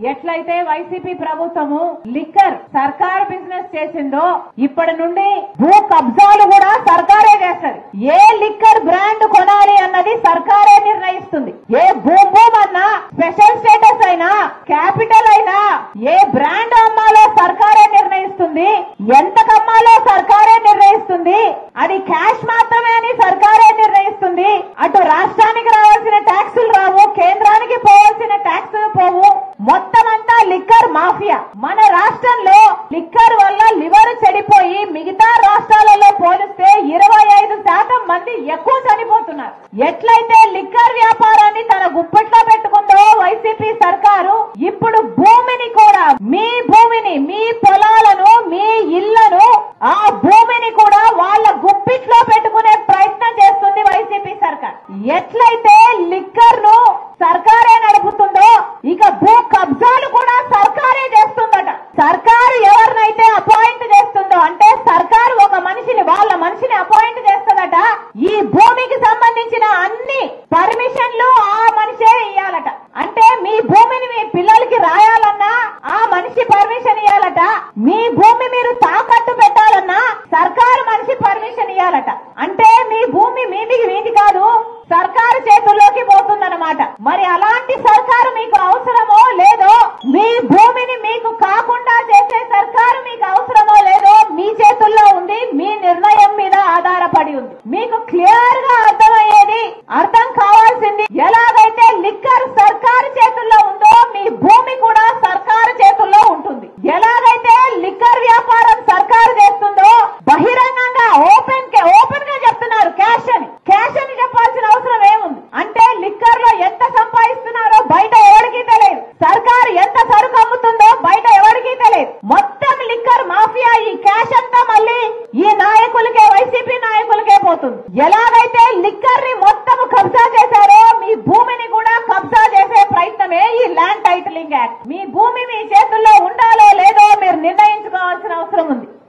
ఎట్లయితే వైసీపీ ప్రభుత్వము లిక్కర్ సర్కారు బిజినెస్ చేసిందో ఇప్పటి నుండి భూ కబ్జాలు కూడా సర్కారే చేస్తది ఏ లిక్కర్ బ్రాండ్ కొనాలి అన్నది సర్కారే నిర్ణయిస్తుంది ఏ భూమ్ భూమ్ అన్నా స్పెషల్ స్టేటస్ అయినా క్యాపిటల్ అయినా ఏ బ్రాండ్ అమ్మాలో సర్కారే నిర్ణయిస్తుంది ఎంత కమ్మాలో సర్కారే నిర్ణయిస్తుంది అది క్యాష్ మాత్రమే అని సర్కారే నిర్ణయిస్తుంది అటు రాష్ట్రానికి రావాల్సిన ట్యాక్సులు రావు కేంద్రానికి పోవాల్సిన ట్యాక్సులు పోవు మొత్తం అంతా లిక్కర్ మాఫియా మన రాష్ట్రంలో లిక్కర్ వల్ల లివర్ చెడిపోయి మిగతా రాష్ట్రాలలో పోలిస్తే ఇరవై ఐదు శాతం మంది ఎక్కువ చనిపోతున్నారు ఎట్లయితే లిక్కర్ వ్యాపారాన్ని తన గుప్పట్లో పెట్టుకుందో వైసీపీ సర్కారు ఇప్పుడు భూమిని కూడా మీ భూమిని మీ పొలాలను మీ ఇళ్లను ఆ భూమిని కూడా వాళ్ళ గుప్పిట్లో పెట్టుకునే ప్రయత్నం చేస్తుంది వైసీపీ సర్కార్ ఎట్లయితే లిక్కర్ ను సర్కారే నడుపుతుందో ఇక భూ కబ్జాలు కూడా సర్కారే చేస్తుందట సర్కారు ఎవరినైతే అపాయింట్ చేస్తుందో అంటే సర్కారు ఒక మనిషిని వాళ్ళ మనిషిని అపాయింట్ చేస్తుందట ఈ భూమికి సంబంధించిన అన్ని పర్మిషన్లు ఆ మనిషే ఇయ్యాలట అంటే మీ భూమిని మీ పిల్లలకి రాయాలన్నా ఆ మనిషి పర్మిషన్ ఇయ్యాలట మీ భూమి మీరు తాకట్టు పెట్టాలన్నా సర్కారు మనిషి పర్మిషన్ ఇయ్యాలట అంటే మీ భూమి మీది మీది కాదు సర్కారు చేతుల్లోకి పోతుందన్నమాట మరి అలాంటి సర్కారు మీకు అవసరమో లేదో మీ భూమిని మీకు కాకుండా చేసే సర్కారు మీకు అవసరమో లేదో మీ చేతుల్లో ఉంది మీ నిర్ణయం మీద ఆధారపడి ఉంది మీకు క్లియర్ గా అర్థమయ్యేది అర్థం కావాల్సింది ఎలాగైతే లిక్కర్ సర్కారు చేతుల్లో ఉందో మీ భూమి కూడా సర్కారు చేతుల్లో ఉంటుంది ఎలాగైతే లిక్కర్ వ్యాపారం సర్కారు చేస్తుందో బహిరంగంగా ఓపెన్ ఓపెన్ గా చెప్తున్నారు క్యాష్ అని క్యాష్ అని చెప్పాల్సిన అవసరం ఏముంది అంటే లిక్కర్ లో ఎంత సంపాదిస్తున్నారో బయట ఎవరికి తెలియదు సర్కారు ఎంత సరుకు అమ్ముతుందో బయట ఎవరికి తెలియదు మొత్తం లిక్కర్ మాఫియా ఈ క్యాష్ అంతా మళ్ళీ ఈ నాయకులకే వైసీపీ నాయకులకే పోతుంది ఎలాగైతే లిక్కర్ ని మొత్తం కబ్జా చేశారో మీ భూమిని కూడా కబ్జా చేసే ప్రయత్నమే ఈ ల్యాండ్ టైటిలింగ్ యాక్ట్ మీ భూమి మీ చేతుల్లో ఉండాలో లేదో మీరు నిర్ణయించుకోవాల్సిన అవసరం ఉంది